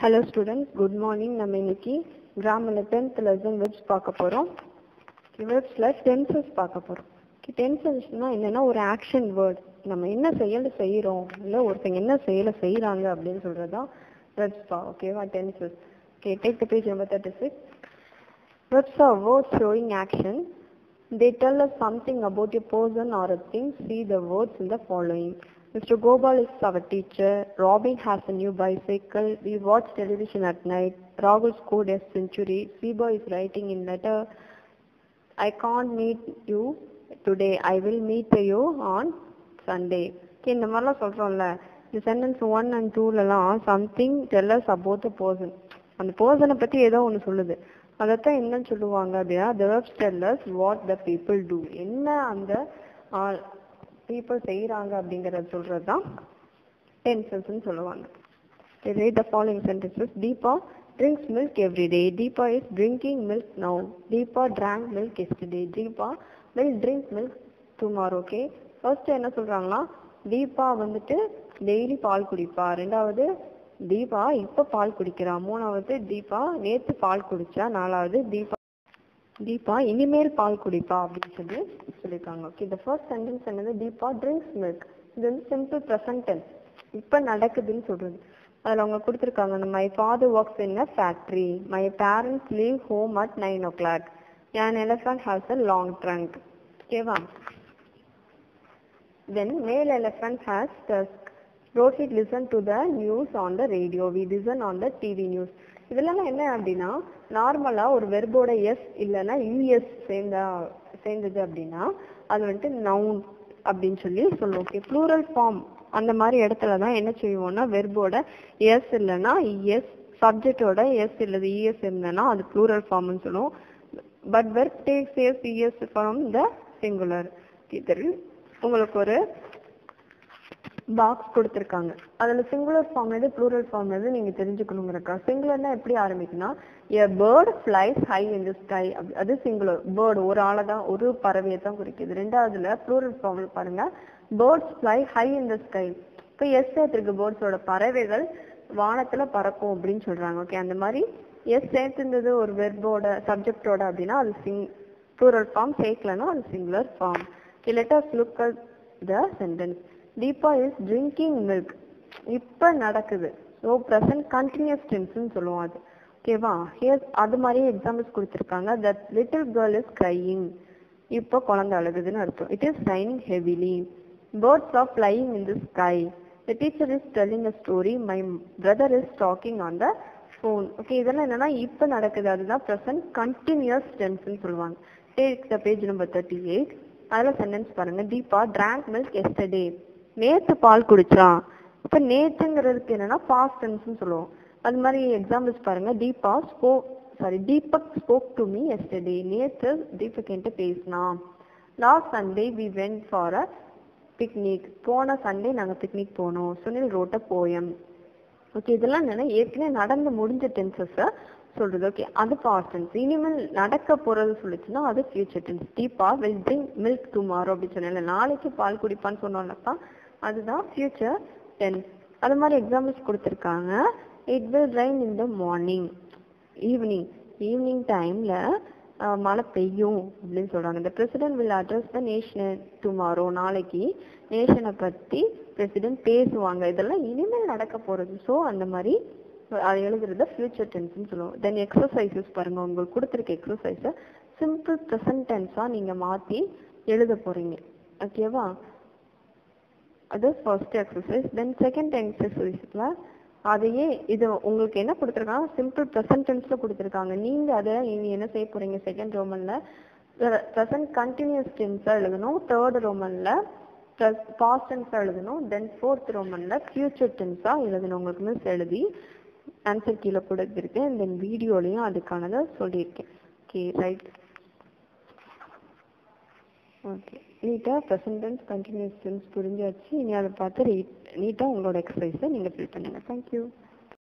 Hello students good morning நம்ம இன்னைக்கு கிராமரில் tenth lesson webs பார்க்க போகிறோம் வெப்ஸில் டென்சஸ் பார்க்க போகிறோம் டென்சஸ்னா என்னன்னா ஒரு ஆக்ஷன் வேர்ட் நம்ம என்ன செயல் செய்கிறோம் இல்லை ஒருத்தங்க என்ன செயலை செய்கிறாங்க அப்படின்னு சொல்கிறது தான் வெப்ஸ் பா ஓகேவா tenses okay take the page number thirty six Verbs are words showing action. They tell us something about a person or a thing. See the words in the following. Mr. Gopal is our teacher. Robin has a new bicycle. We watch television at night. Rahul scored a century. Siba is writing in letter. I can't meet you today. I will meet you on Sunday. Okay, இந்த மாதிரிலாம் சொல்கிறோம்ல இந்த sentence one and டூலலாம் something tells about the person அந்த பர்சனை பற்றி ஏதோ ஒன்று சொல்லுது அதைத்தான் என்னன்னு சொல்லுவாங்க அப்படின்னா the verbs tell us what the people do என்ன அந்த பீப்புள் செய்கிறாங்க அப்படிங்கறத சொல்றது தான் டென்சஸ்ன்னு சொல்லுவாங்க Okay, read the following sentences. Deepa drinks milk every day. Deepa is drinking milk now. Deepa drank milk yesterday. Deepa will drink milk tomorrow. Okay. First என்ன சொல்றாங்களா தீபா வந்துட்டு டெய்லி பால் குடிப்பா ரெண்டாவது தீபா இப்ப பால் குடிக்கிறா மூணாவது தீபா நேத்து பால் குடிச்சா நாலாவது தீபா தீபா இனிமேல் பால் குடிப்பா அப்படின்னு சொல்லி சொல்லியிருக்காங்க ஓகே இந்த ஃபர்ஸ்ட் சென்டென்ஸ் என்னது தீபா ட்ரிங்க்ஸ் மில்க் இது வந்து சிம்பிள் ப்ரெசன்ட் டென்ஸ் இப்போ நடக்குதுன்னு சொல்றது அதில் அவங்க கொடுத்துருக்காங்க my father works in a factory my parents leave home at nine o'clock an elephant has a long trunk ஓகேவா then male elephant has tusk Rohit listen to the news on the radio we listen on the TV news இதெல்லாம் என்ன அப்படின்னா நார்மலா ஒரு வெர்போட S இல்லைன்னா US சேர்ந்தா சேர்ந்தது அப்படின்னா அது வந்துட்டு நவுன் அப்படின்னு சொல்லி சொல்லுவோம் ஓகே ப்ளூரல் ஃபார்ம் அந்த மாதிரி இடத்துல தான் என்ன செய்வோம்னா வெர்போட எஸ் இல்லைன்னா இஎஸ் சப்ஜெக்டோட எஸ் இல்லது இஎஸ் இருந்ததுன்னா அது ப்ளூரல் ஃபார்ம்னு சொல்லுவோம் but verb takes S ES from the singular இதில் உங்களுக்கு ஒரு பாக்ஸ் கொடுத்துருக்காங்க அதில் சிங்குலர் ஃபார்ம் எது ப்ளூரல் ஃபார்ம் எது நீங்கள் தெரிஞ்சுக்கணுங்கிறக்கா சிங்குலர்னா எப்படி ஆரம்பிக்குன்னா a bird flies high in the sky அப்படி அது சிங்குலர் பேர்டு ஒரு ஆளை தான் ஒரு பறவையை தான் குறிக்குது ரெண்டாவதுல ப்ளூரல் ஃபார்ம் பாருங்க birds fly high in the sky இப்போ எஸ் சேர்த்துருக்கு பேர்ட்ஸோட பறவைகள் வானத்துல பறக்கும் அப்படின்னு சொல்றாங்க ஓகே அந்த மாதிரி எஸ் சேர்த்துருந்தது ஒரு வெர்போட சப்ஜெக்டோட அப்படின்னா அது சிங் ப்ளூரல் ஃபார்ம் சேர்க்கலன்னா அது singular form let us look at the sentence Deepa is drinking milk இப்போ நடக்குது ஸோ ப்ரெசன்ட் கண்டினியூஸ் டென்ஸ்னு சொல்லுவோம் அது ஓகேவா ஹியர் அது மாதிரியே எக்ஸாம்பிள்ஸ் கொடுத்துருக்காங்க that little girl is crying இப்போ குழந்தை அழுகுதுன்னு அர்த்தம் it is raining heavily birds are flying in the sky the teacher is telling a story my brother is talking on the phone okay இதெல்லாம் என்னன்னா இப்போ நடக்குது அதுதான் ப்ரெசன்ட் கண்டினியூஸ் டென்ஸ்னு சொல்லுவாங்க take the page number thirty eight அதில் sentence பாருங்க Deepa drank milk yesterday நேத்து பால் குடிச்சான் இப்போ நேத்துங்கிறதுக்கு என்னன்னா பாஸ்ட் டென்ஸ்னு சொல்லுவோம் அது மாதிரி எக்ஸாம்பிள்ஸ் பாருங்க தீபா ஸ்போ sorry Deepak spoke to me yesterday நேத்து தீபக் என்கிட்ட பேசினான் last Sunday we went for a picnic போன சண்டே நாங்கள் பிக்னிக் போனோம் சுனில் ரோட்ட போயம் ஓகே இதெல்லாம் என்னன்னா ஏற்கனவே நடந்து முடிஞ்ச டென்சஸை சொல்றது ஓகே அது பாஸ்ட் டென்ஸ் இனிமேல் நடக்க போறது சொல்லிச்சுன்னா அது future tense Deepa will drink milk tomorrow அப்படின்னு சொன்னேன் நாளைக்கு பால் குடிப்பான்னு சொன்னோம்லப்பா அதுதான் ஃபியூச்சர் டென்ஸ் அது மாதிரி எக்ஸாம்பிள்ஸ் கொடுத்துருக்காங்க it will rain in the morning evening evening டைம்ல மழை பெய்யும் அப்படின்னு சொல்றாங்க இந்த president will address the nation tomorrow நாளைக்கு நேஷனை பத்தி பிரசிடென்ட் பேசுவாங்க இதெல்லாம் இனிமேல் நடக்க போறது ஸோ அந்த மாதிரி அது எழுதுறத ஃபியூச்சர் டென்ஸ்னு சொல்லுவோம் தென் எக்ஸசைசஸ் பாருங்க உங்களுக்கு கொடுத்துருக்க எக்ஸசைஸை சிம்பிள் ப்ரெசன்ட் டென்ஸாக நீங்கள் மாற்றி எழுத போறீங்க ஓகேவா அது ஃபர்ஸ்ட் எக்ஸசைஸ் தென் செகண்ட் எக்ஸசைஸில் அதையே இது உங்களுக்கு என்ன கொடுத்துருக்காங்க சிம்பிள் ப்ரெசன்ட் டென்ஸில் கொடுத்துருக்காங்க நீங்கள் அதை இனி என்ன செய்ய போறீங்க செகண்ட் ரோமனில் ப்ரெசன்ட் கண்டினியூஸ் டென்ஸாக எழுதணும் தேர்ட் ரோமனில் ப்ளஸ் பாஸ்ட் டென்ஸாக எழுதணும் தென் ஃபோர்த் ரோமனில் ஃபியூச்சர் டென்ஸாக எழுதணும் உங்களுக்கு மிஸ் எழுதி ஆன்சர் கீழே கொடுத்துருக்கேன் தென் வீடியோலையும் அதுக்கானதை சொல்லியிருக்கேன் ஓகே ரைட் ஓகே நீட்டாக ப்ரெசன்ட் டென்ஸ் கண்டினியூஸ் டென்ஸ் புரிஞ்சாச்சு இனி அதை பார்த்து நீட்டாக உங்களோட எக்ஸசைஸை நீங்கள் ஃபில் பண்ணுங்கள் தேங்க்யூ